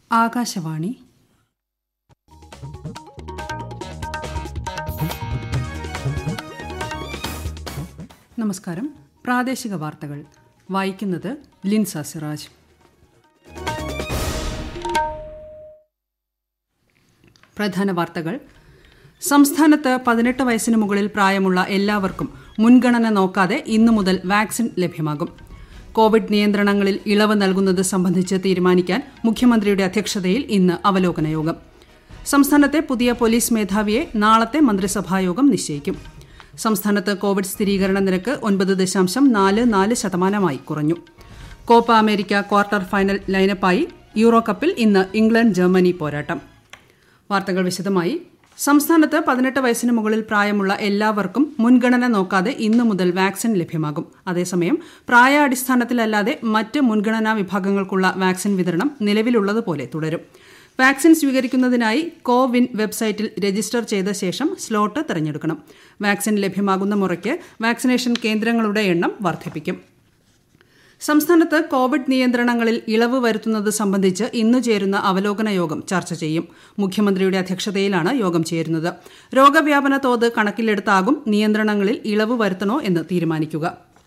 ആകാശവാണി നമസ്കാരം പ്രാദേശിക വാർത്തകൾ വായിക്കുന്നത് ലിൻസ സിറാജ് പ്രധാന വാർത്തകൾ സംസ്ഥാനത്ത് പതിനെട്ട് വയസ്സിന് മുകളിൽ പ്രായമുള്ള എല്ലാവർക്കും മുൻഗണന നോക്കാതെ ഇന്നു മുതൽ വാക്സിൻ ലഭ്യമാകും കോവിഡ് നിയന്ത്രണങ്ങളിൽ ഇളവ് നൽകുന്നത് സംബന്ധിച്ച് തീരുമാനിക്കാൻ മുഖ്യമന്ത്രിയുടെ അധ്യക്ഷതയിൽ ഇന്ന് അവലോകന യോഗം സംസ്ഥാനത്തെ പുതിയ പോലീസ് മേധാവിയെ നാളത്തെ മന്ത്രിസഭായോഗം നിശ്ചയിക്കും സംസ്ഥാനത്ത് കോവിഡ് സ്ഥിരീകരണ നിരക്ക് ഒൻപത് ദശാംശം നാല് നാല് ശതമാനമായി കുറഞ്ഞു കോപ്പ അമേരിക്ക ക്വാർട്ടർ ഫൈനൽ ലൈനപ്പായി യൂറോ കപ്പിൽ ഇന്ന് ഇംഗ്ലണ്ട് ജർമ്മനി പോരാട്ടം വാർത്തകൾ വിശദമായി സംസ്ഥാനത്ത് പതിനെട്ട് വയസ്സിന് മുകളിൽ പ്രായമുള്ള എല്ലാവർക്കും മുൻഗണന നോക്കാതെ ഇന്നു മുതൽ വാക്സിൻ ലഭ്യമാകും അതേസമയം പ്രായാടിസ്ഥാനത്തിലല്ലാതെ മറ്റ് മുൻഗണനാ വിഭാഗങ്ങൾക്കുള്ള വാക്സിൻ വിതരണം നിലവിലുള്ളതുപോലെ തുടരും വാക്സിൻ സ്വീകരിക്കുന്നതിനായി കോവിൻ വെബ്സൈറ്റിൽ രജിസ്റ്റർ ചെയ്ത ശേഷം സ്ലോട്ട് തിരഞ്ഞെടുക്കണം വാക്സിൻ ലഭ്യമാകുന്ന മുറയ്ക്ക് വാക്സിനേഷൻ കേന്ദ്രങ്ങളുടെ എണ്ണം വർദ്ധിപ്പിക്കും സംസ്ഥാനത്ത് കോവിഡ് നിയന്ത്രണങ്ങളിൽ ഇളവ് വരുത്തുന്നത് സംബന്ധിച്ച് ഇന്ന് ചേരുന്ന അവലോകന യോഗം ചർച്ച ചെയ്യും മുഖ്യമന്ത്രിയുടെ അധ്യക്ഷതയിലാണ് യോഗം ചേരുന്നത് രോഗവ്യാപന തോത് കണക്കിലെടുത്താകും നിയന്ത്രണങ്ങളിൽ ഇളവ് വരുത്തണോ എന്ന് തീരുമാനിക്കുക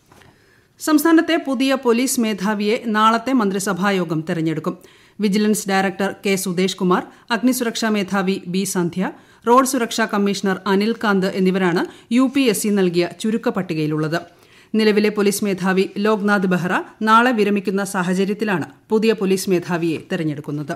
സംസ്ഥാനത്തെ പുതിയ പോലീസ് മേധാവിയെ നാളത്തെ മന്ത്രിസഭായോഗം തെരഞ്ഞെടുക്കും vigilance director K Sudesh Kumar അഗ്നിസുരക്ഷാ മേധാവി ബി സന്ധ്യ റോഡ് സുരക്ഷാ കമ്മീഷണർ അനിൽ കാന്ത് എന്നിവരാണ് യു പി എസ് സി നൽകിയ ചുരുക്ക പട്ടികയിലുള്ളത് നിലവിലെ പോലീസ് മേധാവി ലോക്നാഥ് ബെഹ്റ നാളെ വിരമിക്കുന്ന സാഹചര്യത്തിലാണ് പുതിയ പോലീസ് മേധാവിയെ തെരഞ്ഞെടുക്കുന്നത്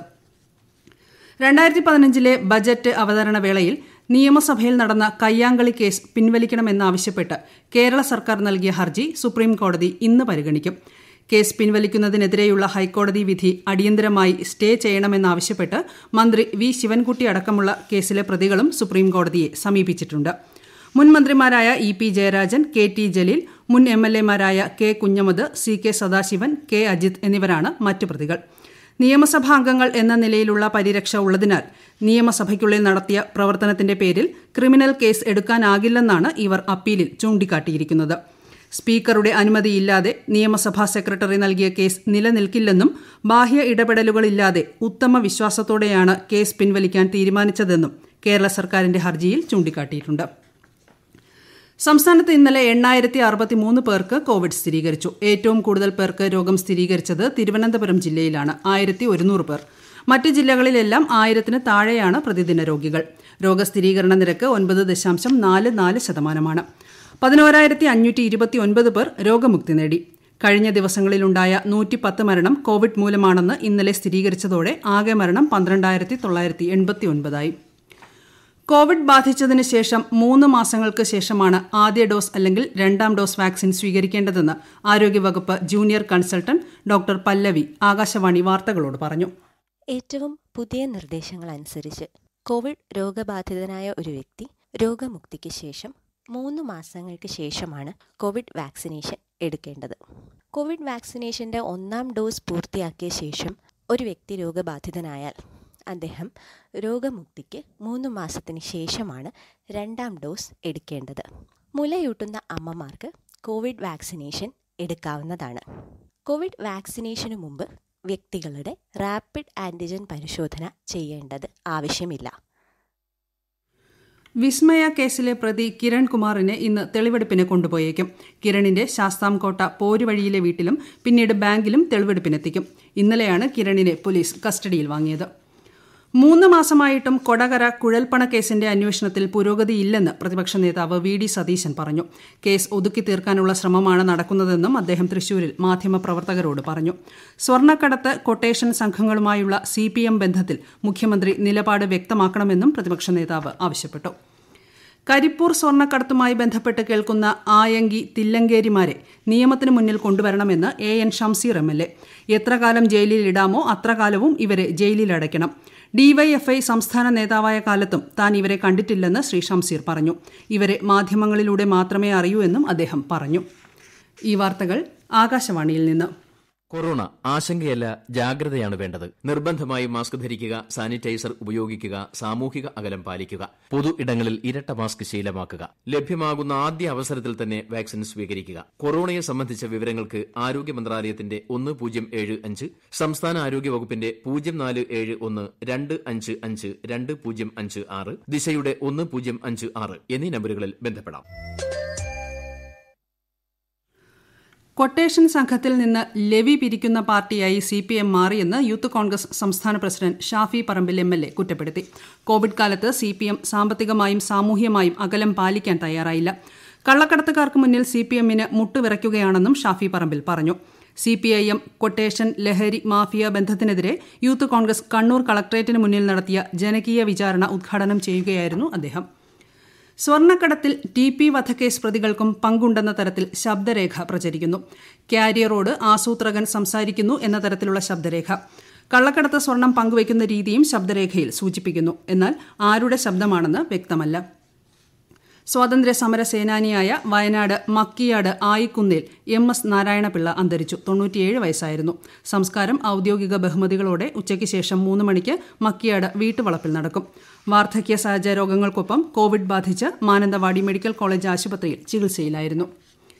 രണ്ടായിരത്തി പതിനഞ്ചിലെ ബജറ്റ് അവതരണ വേളയിൽ നിയമസഭയിൽ നടന്ന കയ്യാങ്കളി കേസ് പിൻവലിക്കണമെന്നാവശ്യപ്പെട്ട് കേരള സർക്കാർ നൽകിയ ഹർജി സുപ്രീം കോടതി ഇന്ന് പരിഗണിക്കും കേസ് പിൻവലിക്കുന്നതിനെതിരെയുള്ള ഹൈക്കോടതി വിധി അടിയന്തരമായി സ്റ്റേ ചെയ്യണമെന്നാവശ്യപ്പെട്ട് മന്ത്രി വി ശിവൻകുട്ടി അടക്കമുള്ള കേസിലെ പ്രതികളും സുപ്രീം കോടതിയെ സമീപിച്ചിട്ടുണ്ട് മുൻ മന്ത്രിമാരായ E P Jayarajan K T Jaleel മുൻ എം എൽ എമാരായ K Kunhammad C K Sadasivan K Ajith എന്നിവരാണ് മറ്റു പ്രതികൾ നിയമസഭാ അംഗങ്ങൾ എന്ന നിലയിലുള്ള പരിരക്ഷ ഉള്ളതിനാൽ നിയമസഭയ്ക്കുള്ളിൽ നടത്തിയ പ്രവർത്തനത്തിന്റെ പേരിൽ ക്രിമിനൽ കേസ് എടുക്കാനാകില്ലെന്നാണ് ഇവർ അപ്പീലിൽ ചൂണ്ടിക്കാട്ടിയിരിക്കുന്നത് സ്പീക്കറുടെ അനുമതിയില്ലാതെ നിയമസഭാ സെക്രട്ടറി നൽകിയ കേസ് നിലനിൽക്കില്ലെന്നും ബാഹ്യ ഇടപെടലുകളില്ലാതെ ഉത്തമ വിശ്വാസത്തോടെയാണ് കേസ് പിൻവലിക്കാൻ തീരുമാനിച്ചതെന്നും കേരള സർക്കാരിന്റെ ഹർജിയിൽ ചൂണ്ടിക്കാട്ടിയിട്ടുണ്ട് സംസ്ഥാനത്ത് ഇന്നലെ എണ്ണായിരത്തി അറുപത്തിമൂന്ന് പേർക്ക് കോവിഡ് സ്ഥിരീകരിച്ചു ഏറ്റവും കൂടുതൽ പേർക്ക് രോഗം സ്ഥിരീകരിച്ചത് തിരുവനന്തപുരം ജില്ലയിലാണ് ആയിരത്തി ഒരുന്നൂറ് പേർ മറ്റ് ജില്ലകളിലെല്ലാം ആയിരത്തിന് താഴെയാണ് പ്രതിദിന രോഗികൾ രോഗസ്ഥിരീകരണ നിരക്ക് ഒൻപത് ദശാംശം നാല് നാല് ശതമാനമാണ് പതിനോരായിരത്തി അഞ്ഞൂറ്റി ഇരുപത്തി ഒൻപത് പേർ രോഗമുക്തി നേടി കഴിഞ്ഞ ദിവസങ്ങളിലുണ്ടായ നൂറ്റി പത്ത് മരണം കോവിഡ് മൂലമാണെന്ന് ഇന്നലെ സ്ഥിരീകരിച്ചതോടെ ആകെ മരണം പന്ത്രണ്ടായിരത്തി തൊള്ളായിരത്തി എൺപത്തി ഒൻപതായി കോവിഡ് ബാധിച്ചതിന് ശേഷം മൂന്ന് മാസങ്ങൾക്ക് ശേഷമാണ് ആദ്യ ഡോസ് അല്ലെങ്കിൽ രണ്ടാം ഡോസ് വാക്സിൻ സ്വീകരിക്കേണ്ടതെന്ന് ആരോഗ്യവകുപ്പ് junior consultant doctor Pallavi Akashvani വാർത്തകളോട് പറഞ്ഞു ഏറ്റവും പുതിയ നിർദ്ദേശങ്ങൾ അനുസരിച്ച് കോവിഡ് രോഗബാധിതനായ ഒരു വ്യക്തി രോഗമുക്തിക്ക് ശേഷം മൂന്ന് മാസങ്ങൾക്ക് ശേഷമാണ് കോവിഡ് വാക്സിനേഷൻ എടുക്കേണ്ടത് കോവിഡ് വാക്സിനേഷന്റെ ഒന്നാം ഡോസ് പൂർത്തിയാക്കിയ ശേഷം ഒരു വ്യക്തി രോഗബാധിതനായാൽ അദ്ദേഹം രോഗമുക്തിക്ക് മൂന്ന് മാസത്തിന് ശേഷമാണ് രണ്ടാം ഡോസ് എടുക്കേണ്ടത് മുലയൂട്ടുന്ന അമ്മമാർക്ക് കോവിഡ് വാക്സിനേഷൻ എടുക്കാവുന്നതാണ് കോവിഡ് വാക്സിനേഷനു മുമ്പ് വ്യക്തികളുടെ റാപ്പിഡ് ആൻറ്റിജൻ പരിശോധന ചെയ്യേണ്ടത് ആവശ്യമില്ല വിസ്മയ കേസിലെ പ്രതി കിരൺ കുമാറിനെ ഇന്ന് തെളിവെടുപ്പിന് കൊണ്ടുപോയേക്കും കിരണിന്റെ ശാസ്താംകോട്ട പോരുവഴിയിലെ വീട്ടിലും പിന്നീട് ബാങ്കിലും തെളിവെടുപ്പിനെത്തിക്കും ഇന്നലെയാണ് കിരണിനെ പോലീസ് കസ്റ്റഡിയിൽ വാങ്ങിയത് മൂന്ന് മാസമായിട്ടും കൊടകര കുഴൽപ്പണ കേസിന്റെ അന്വേഷണത്തിൽ പുരോഗതിയില്ലെന്ന് പ്രതിപക്ഷ നേതാവ് വി ഡി സതീശൻ പറഞ്ഞു കേസ് ഒതുക്കി തീർക്കാനുള്ള ശ്രമമാണ് നടക്കുന്നതെന്നും അദ്ദേഹം തൃശൂരിൽ മാധ്യമപ്രവർത്തകരോട് പറഞ്ഞു സ്വർണ്ണക്കടത്ത് കൊട്ടേഷൻ സംഘങ്ങളുമായുള്ള സി പി എം ബന്ധത്തിൽ മുഖ്യമന്ത്രി നിലപാട് വ്യക്തമാക്കണമെന്നും പ്രതിപക്ഷ നേതാവ് ആവശ്യപ്പെട്ടു കരിപ്പൂർ സ്വർണ്ണക്കടത്തുമായി ബന്ധപ്പെട്ട് കേൾക്കുന്ന ആയങ്കി തില്ലങ്കേരിമാരെ നിയമത്തിന് മുന്നിൽ കൊണ്ടുവരണമെന്ന് A N Shamseer M L A എത്ര കാലം ജയിലിൽ ഇടാമോ അത്ര കാലവും ഇവരെ ജയിലിലടയ്ക്കണം ഡിവൈഎഫ്ഐ സംസ്ഥാന നേതാവായ കാലത്തും താൻ ഇവരെ കണ്ടിട്ടില്ലെന്ന് ശ്രീ ഷംസീർ പറഞ്ഞു ഇവരെ മാധ്യമങ്ങളിലൂടെ മാത്രമേ അറിയൂ എന്നും അദ്ദേഹം പറഞ്ഞു ഈ വാർത്തകൾ ആകാശവാണിയിൽ നിന്ന് കൊറോണ ആശങ്കയല്ല ജാഗ്രതയാണ് വേണ്ടത് നിർബന്ധമായും മാസ്ക് ധരിക്കുക സാനിറ്റൈസർ ഉപയോഗിക്കുക സാമൂഹിക അകലം പാലിക്കുക പൊതു ഇടങ്ങളിൽ ഇരട്ട മാസ്ക് ശീലമാക്കുക ലഭ്യമാകുന്ന ആദ്യ അവസരത്തിൽ തന്നെ വാക്സിൻ സ്വീകരിക്കുക കൊറോണയെ സംബന്ധിച്ച വിവരങ്ങൾക്ക് ആരോഗ്യ മന്ത്രാലയത്തിന്റെ ഒന്ന് പൂജ്യം ഏഴ് അഞ്ച് സംസ്ഥാന ആരോഗ്യ വകുപ്പിന്റെ പൂജ്യം നാല് ഏഴ് ഒന്ന് രണ്ട് അഞ്ച് അഞ്ച് രണ്ട് പൂജ്യം അഞ്ച് ആറ് ദിശയുടെ ഒന്ന് പൂജ്യം അഞ്ച് ആറ് എന്നീ നമ്പറുകളിൽ ബന്ധപ്പെടാം കൊട്ടേഷൻ സംഘത്തിൽ നിന്ന് ലെവി പിരിക്കുന്ന പാർട്ടിയായി സി പി എം മാറിയെന്ന് യൂത്ത് കോൺഗ്രസ് സംസ്ഥാന president Shafi Parambil M L A കുറ്റപ്പെടുത്തി കോവിഡ് കാലത്ത് സി പി എം സാമ്പത്തികമായും സാമൂഹ്യമായും അകലം പാലിക്കാൻ തയ്യാറായില്ല കള്ളക്കടത്തുകാർക്ക് മുന്നിൽ സി പി എമ്മിന് മുട്ടുവിറയ്ക്കുകയാണെന്നും ഷാഫി പറമ്പിൽ പറഞ്ഞു C P I M quotation ലഹരി മാഫിയ ബന്ധത്തിനെതിരെ യൂത്ത് കോൺഗ്രസ് കണ്ണൂർ കളക്ടറേറ്റിന് മുന്നിൽ നടത്തിയ ജനകീയ വിചാരണ ഉദ്ഘാടനം ചെയ്യുകയായിരുന്നു അദ്ദേഹം സ്വർണ്ണക്കടത്തിൽ ടി പി വധക്കേസ് പ്രതികൾക്കും പങ്കുണ്ടെന്ന തരത്തിൽ ശബ്ദരേഖ പ്രചരിക്കുന്നു കാരിയറോട് ആസൂത്രകൻ സംസാരിക്കുന്നു എന്ന തരത്തിലുള്ള ശബ്ദരേഖ കള്ളക്കടത്ത് സ്വർണം പങ്കുവയ്ക്കുന്ന രീതിയും ശബ്ദരേഖയിൽ സൂചിപ്പിക്കുന്നു എന്നാൽ ആരുടെ ശബ്ദമാണെന്ന് വ്യക്തമല്ല സ്വാതന്ത്ര്യ സമര സേനാനിയായ വയനാട് മക്കിയാട് ആയിക്കുന്നിൽ എം എസ് നാരായണപിള്ള അന്തരിച്ചു തൊണ്ണൂറ്റിയേഴ് വയസ്സായിരുന്നു സംസ്കാരം ഔദ്യോഗിക ബഹുമതികളോടെ ഉച്ചയ്ക്ക് ശേഷം മൂന്ന് മണിക്ക് മക്കിയാട് വീട്ടുവളപ്പിൽ നടക്കും വാർദ്ധക്യ സഹജ രോഗങ്ങൾക്കൊപ്പം കോവിഡ് ബാധിച്ച് മാനന്തവാടി മെഡിക്കൽ കോളേജ് ആശുപത്രിയിൽ ചികിത്സയിലായിരുന്നു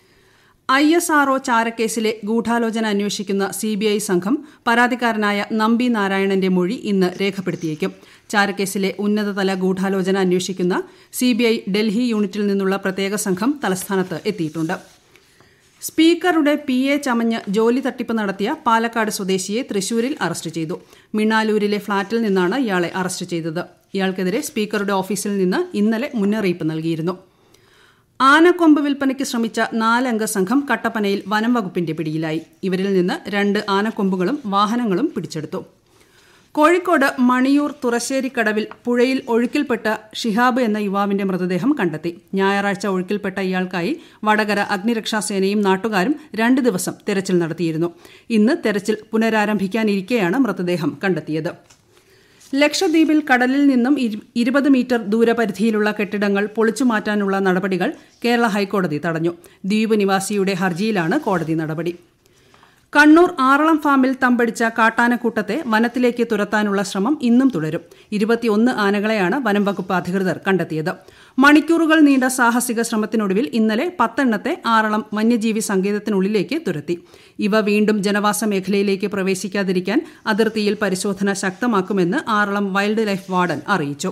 ഐ എസ് ആർഒ ചാരക്കേസിലെ ഗൂഢാലോചന അന്വേഷിക്കുന്ന സി ബി ഐ സംഘം പരാതിക്കാരനായ നമ്പി നാരായണന്റെ മൊഴി ഇന്ന് രേഖപ്പെടുത്തിയേക്കും ചാരക്കേസിലെ ഉന്നതതല ഗൂഢാലോചന അന്വേഷിക്കുന്ന സി ബി ഐ ഡൽഹി യൂണിറ്റിൽ നിന്നുള്ള പ്രത്യേക സംഘം തലസ്ഥാനത്ത് എത്തിയിട്ടുണ്ട് സ്പീക്കറുടെ പി എ ചമഞ്ഞ് ജോലി തട്ടിപ്പ് നടത്തിയ പാലക്കാട് സ്വദേശിയെ തൃശൂരിൽ അറസ്റ്റ് ചെയ്തു മിണ്ണാലൂരിലെ ഫ്ളാറ്റിൽ നിന്നാണ് ഇയാളെ അറസ്റ്റ് ചെയ്തത് ഇയാൾക്കെതിരെ സ്പീക്കറുടെ ഓഫീസിൽ നിന്ന് ഇന്നലെ മുന്നറിയിപ്പ് നൽകിയിരുന്നു ആനക്കൊമ്പ് വിൽപ്പനയ്ക്ക് ശ്രമിച്ച നാലംഗ സംഘം കട്ടപ്പനയിൽ വനം വകുപ്പിന്റെ പിടിയിലായി ഇവരിൽ നിന്ന് രണ്ട് ആനക്കൊമ്പുകളും വാഹനങ്ങളും പിടിച്ചെടുത്തു കോഴിക്കോട് മണിയൂർ തുറശ്ശേരിക്കടവിൽ പുഴയിൽ ഒഴുക്കിൽപ്പെട്ട ഷിഹാബ് എന്ന യുവാവിന്റെ മൃതദേഹം കണ്ടെത്തി ഞായറാഴ്ച ഒഴുക്കിൽപ്പെട്ട ഇയാൾക്കായി വടകര അഗ്നിരക്ഷാസേനയും നാട്ടുകാരും രണ്ട് ദിവസം തെരച്ചിൽ നടത്തിയിരുന്നു ഇന്ന് തെരച്ചിൽ പുനരാരംഭിക്കാനിരിക്കെയാണ് മൃതദേഹം കണ്ടെത്തിയത് ലക്ഷദ്വീപിൽ കടലിൽ നിന്നും ഇരുപത് മീറ്റർ ദൂരപരിധിയിലുള്ള കെട്ടിടങ്ങൾ പൊളിച്ചുമാറ്റാനുള്ള നടപടികൾ കേരള ഹൈക്കോടതി തടഞ്ഞു ദ്വീപ് നിവാസിയുടെ ഹർജിയിലാണ് കോടതി നടപടി കണ്ണൂർ ആറളം ഫാമിൽ തമ്പടിച്ച കാട്ടാനക്കൂട്ടത്തെ വനത്തിലേക്ക് തുരത്താനുള്ള ശ്രമം ഇന്നും തുടരും ഇരുപത്തിയൊന്ന് ആനകളെയാണ് വനം വകുപ്പ് അധികൃതർ കണ്ടെത്തിയത് മണിക്കൂറുകൾ നീണ്ട സാഹസിക ശ്രമത്തിനൊടുവിൽ ഇന്നലെ പത്തെണ്ണത്തെ ആറളം വന്യജീവി സങ്കേതത്തിനുള്ളിലേക്ക് തുരത്തി ഇവ വീണ്ടും ജനവാസ മേഖലയിലേക്ക് പ്രവേശിക്കാതിരിക്കാൻ അതിർത്തിയിൽ പരിശോധന ശക്തമാക്കുമെന്ന് ആറളം വൈൽഡ് ലൈഫ് വാർഡൻ അറിയിച്ചു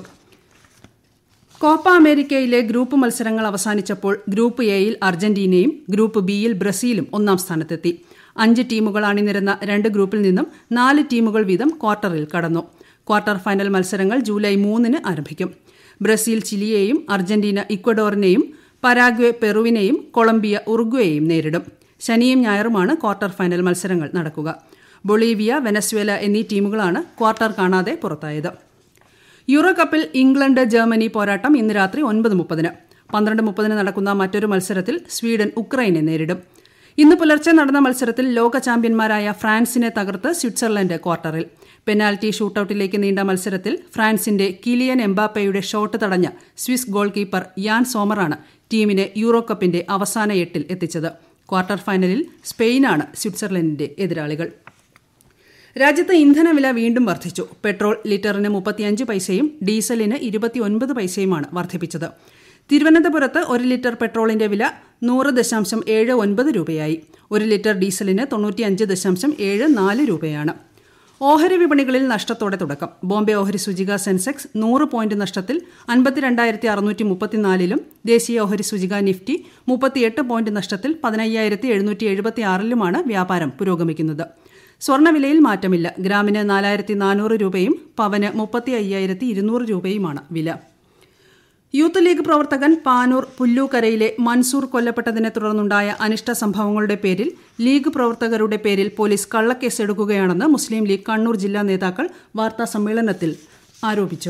കോപ്പ അമേരിക്കയിലെ ഗ്രൂപ്പ് മത്സരങ്ങൾ അവസാനിച്ചപ്പോൾ ഗ്രൂപ്പ് എയിൽ അർജന്റീനയും ഗ്രൂപ്പ് ബിയിൽ ബ്രസീലും ഒന്നാം സ്ഥാനത്തെത്തി അഞ്ച് ടീമുകൾ അണിനിരന്ന രണ്ട് ഗ്രൂപ്പിൽ നിന്നും നാല് ടീമുകൾ വീതം ക്വാർട്ടറിൽ കടന്നു ക്വാർട്ടർ ഫൈനൽ മത്സരങ്ങൾ ജൂലൈ മൂന്നിന് ആരംഭിക്കും ബ്രസീൽ ചിലിയെയും അർജന്റീന ഇക്വഡോറിനെയും പരാഗ്വെ പെറുവിനെയും കൊളംബിയ ഉറുഗ്വേയെയും നേരിടും ശനിയും ഞായറുമാണ് ക്വാർട്ടർ ഫൈനൽ മത്സരങ്ങൾ നടക്കുക ബൊളീവിയ വെനസ്വേല എന്നീ ടീമുകളാണ് ക്വാർട്ടർ കാണാതെ പുറത്തായത് യൂറോ കപ്പിൽ ഇംഗ്ലണ്ട് ജർമ്മനി പോരാട്ടം ഇന്ന് രാത്രി ഒൻപത് മുപ്പതിന് പന്ത്രണ്ട് മുപ്പതിന് നടക്കുന്ന മറ്റൊരു മത്സരത്തിൽ സ്വീഡൻ ഉക്രൈനെ നേരിടും ഇന്ന് പുലർച്ചെ നടന്ന മത്സരത്തിൽ ലോക ചാമ്പ്യന്മാരായ ഫ്രാൻസിനെ തകർത്ത് സ്വിറ്റ്സർലൻഡ് ക്വാർട്ടറിൽ പെനാൽറ്റി ഷൂട്ടൌട്ടിലേക്ക് നീണ്ട മത്സരത്തിൽ ഫ്രാൻസിന്റെ കിലിയൻ എംബാപ്പയുടെ ഷോട്ട് തടഞ്ഞ സ്വിസ് ഗോൾ കീപ്പർ യാൻ സോമറാണ് ടീമിനെ യൂറോ കപ്പിന്റെ അവസാന എട്ടിൽ എത്തിച്ചത് ക്വാർട്ടർ ഫൈനലിൽ സ്പെയിനാണ് സ്വിറ്റ്സർലൻഡിന്റെ എതിരാളികൾ രാജ്യത്ത് ഇന്ധനവില വീണ്ടും വർദ്ധിച്ചു പെട്രോൾ ലിറ്ററിന് മുപ്പത്തിയഞ്ച് പൈസയും ഡീസലിന് ഇരുപത്തിയൊൻപത് പൈസയുമാണ് വർദ്ധിപ്പിച്ചത് തിരുവനന്തപുരത്ത് ഒരു ലിറ്റർ പെട്രോളിന്റെ വില നൂറ് ദശാംശം ഏഴ് ഒൻപത് രൂപയായി ഒരു ലിറ്റർ ഡീസലിന് തൊണ്ണൂറ്റിയഞ്ച് ദശാംശം ഏഴ് നാല് രൂപയാണ് ഓഹരി വിപണികളിൽ നഷ്ടത്തോടെ തുടക്കം ബോംബെ ഓഹരി സൂചിക സെൻസെക്സ് നൂറ് പോയിന്റ് നഷ്ടത്തിൽ അൻപത്തിരണ്ടായിരത്തി അറുന്നൂറ്റി മുപ്പത്തിനാലിലും ദേശീയ ഓഹരി സൂചിക നിഫ്റ്റി മുപ്പത്തിയെട്ട് പോയിന്റ് നഷ്ടത്തിൽ പതിനയ്യായിരത്തി എഴുന്നൂറ്റി എഴുപത്തി ആറിലുമാണ് വ്യാപാരം പുരോഗമിക്കുന്നത് സ്വർണ്ണവിലയിൽ മാറ്റമില്ല ഗ്രാമിന് നാലായിരത്തി നാനൂറ് രൂപയും പവന് മുപ്പത്തി അയ്യായിരത്തി ഇരുന്നൂറ് രൂപയുമാണ് വില യൂത്ത് ലീഗ് പ്രവർത്തകൻ പാനൂർ പുല്ലൂക്കരയിലെ മൻസൂർ കൊല്ലപ്പെട്ടതിനെ തുടർന്നുണ്ടായ അനിഷ്ട സംഭവങ്ങളുടെ പേരിൽ ലീഗ് പ്രവർത്തകരുടെ പേരിൽ പോലീസ് കള്ളക്കേസ് എടുക്കുകയാണെന്ന് മുസ്ലിം ലീഗ് കണ്ണൂർ ജില്ലാ നേതാക്കൾ വാർത്താ സമ്മേളനത്തിൽ ആരോപിച്ചു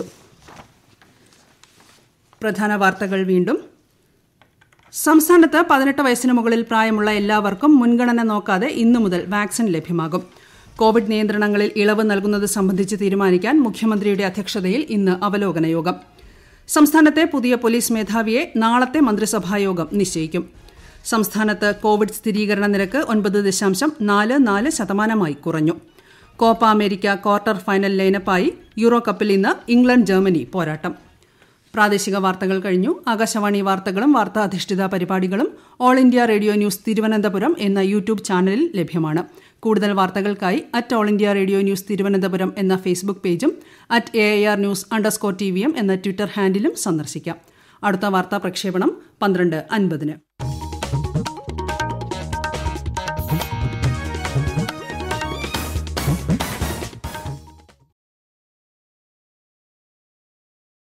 പ്രധാന വാർത്തകൾ വീണ്ടും സംസ്ഥാനത്ത് പതിനെട്ട് വയസ്സിന് മുകളിൽ പ്രായമുള്ള എല്ലാവർക്കും മുൻഗണന നോക്കാതെ ഇന്നു മുതൽ വാക്സിൻ ലഭ്യമാകും കോവിഡ് നിയന്ത്രണങ്ങളിൽ ഇളവ് നൽകുന്നത് സംബന്ധിച്ച് തീരുമാനിക്കാൻ മുഖ്യമന്ത്രിയുടെ അധ്യക്ഷതയിൽ ഇന്ന് അവലോകന യോഗം സംസ്ഥാനത്തെ പുതിയ പോലീസ് മേധാവിയെ നാളത്തെ മന്ത്രിസഭായോഗം നിശ്ചയിക്കും സംസ്ഥാനത്ത് കോവിഡ് സ്ഥിരീകരണ നിരക്ക് ഒൻപത് ദശാംശം നാല് നാല് ശതമാനമായി കുറഞ്ഞു കോപ്പ അമേരിക്ക ക്വാർട്ടർ ഫൈനൽ ലൈനപ്പായി യൂറോ കപ്പിൽ ഇന്ന് ഇംഗ്ലണ്ട് ജർമ്മനി പോരാട്ടം പ്രാദേശിക വാർത്തകൾ കഴിഞ്ഞു ആകാശവാണി വാർത്തകളും വാർത്താധിഷ്ഠിത പരിപാടികളും all India radio news Thiruvananthapuram എന്ന യൂട്യൂബ് ചാനലിൽ ലഭ്യമാണ് കൂടുതൽ വാർത്തകൾക്കായി at all India radio news Thiruvananthapuram എന്ന ഫേസ്ബുക്ക് പേജും at A R news underscore T V M എന്ന ട്വിറ്റർ ഹാൻഡിലും സന്ദർശിക്കാം അടുത്ത വാർത്താ പ്രക്ഷേപണം പന്ത്രണ്ട് അൻപതിന്